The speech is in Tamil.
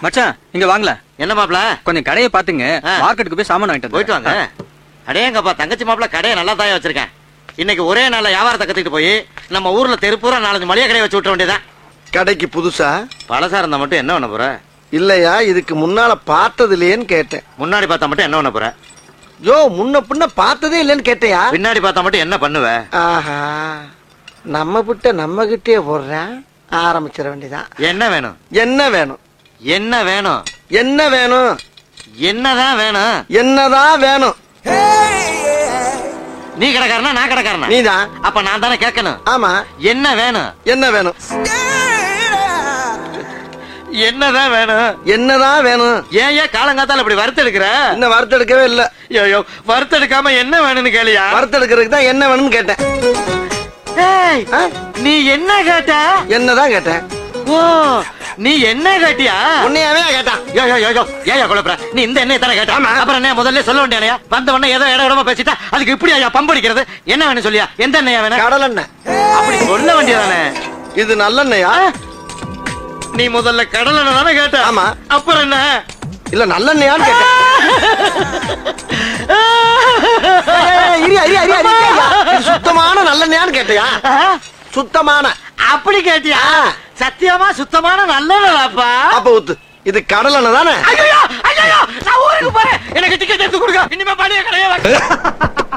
மச்சான் இங்க வாங்கல என்ன மாப்ள கொஞ்சம் கடையை பாத்துங்க ஆ. மார்க்கெட்டுக்கு போய் சாமான் வாங்கிட்டு போயிட்டு வாங்க அடேங்கப்பா தங்கச்சி மாப்ள கடையை நல்லா தாயா வச்சிருக்கேன் இன்னைக்கு ஒரே நாள்ல வியாபாரத்தை கத்துக்கிட்டு போய் நம்ம ஊர்ல தெருப்பூரா நாலஞ்சு மளிகை கடையை வச்சு விட்ட வேண்டியதான் கடைக்கு புதுசா பழசா இருந்தா மட்டும் என்ன பண்ண போற இல்லையா இதுக்கு முன்னால பார்த்தது இல்லையேன்னு கேட்டேன் முன்னாடி பார்த்தா மட்டும் என்ன பண்ண போற யோ முன்ன பின்ன பார்த்ததே இல்லைன்னு கேட்டையா பின்னாடி பார்த்தா மட்டும் என்ன பண்ணுவ ஆஹா நம்ம விட்ட நம்ம கிட்டே போடுறேன் ஆரம்பிச்சிட வேண்டியதான் என்ன வேணும் என்ன வேணும் என்ன வேணும் என்ன வேணும் என்னதான் வேணும் என்னதான் வேணும் நீ கடைக்காரனா நான் கடைக்காரனா நீதான் அப்ப நான் தானே கேட்கணும் ஆமா என்ன வேணும் என்ன வேணும் என்னதான் வேணும் என்னதான் வேணும் ஏன் ஏன் காலங்காத்தால இப்படி வறுத்தெடுக்கிற இன்னும் வறுத்தெடுக்கவே இல்ல ஐயோ வறுத்தெடுக்காம என்ன வேணும்னு கேளியா வறுத்தெடுக்கிறதுக்கு தான் என்ன வேணும்னு கேட்டேன் ஏய், ஆ? நீ என்ன கேட்ட என்னதான் கேட்டேன் ஓ நீ என்ன கேட்டியா உன்னையாவே கேட்டான் யோ யோ யோ யோ ஏயா குழப்பற நீ இந்த எண்ணெய் தானே கேட்ட ஆமா. அப்புறம் என்ன முதல்ல சொல்ல வேண்டியானயா வந்த உடனே ஏதோ இட இடமா பேசிட்டா அதுக்கு இப்படி ஐயா பம்படிக்கிறது என்ன வேணும் சொல்லியா எந்த எண்ணெயா வேணும் கடல் எண்ணெய் அப்படி சொல்ல வேண்டியதானே இது நல்லெண்ணெயா நீ முதல்ல கடல் எண்ணெய் தானே கேட்ட ஆமா. அப்புறம் என்ன இல்ல நல்லெண்ணெயான்னு கேட்டேன் ஏய், இரியா, இரியா, இரியா, இரியா, இரியா. இது சுத்தமான நல்லெண்ணெயான்னு கேட்டியா சுத்தமான அப்படி கேட்டியா ஆ. சத்தியமா சுத்தமான நல்லதாப்பா அப்ப ஊத்து இது கடல் எண்ணெய் தானே ஐயோ ஐயோ நான் ஊருக்கு போறேன் எனக்கு டிக்கெட் எடுத்து கொடுங்க இனிமே பழைய கடையே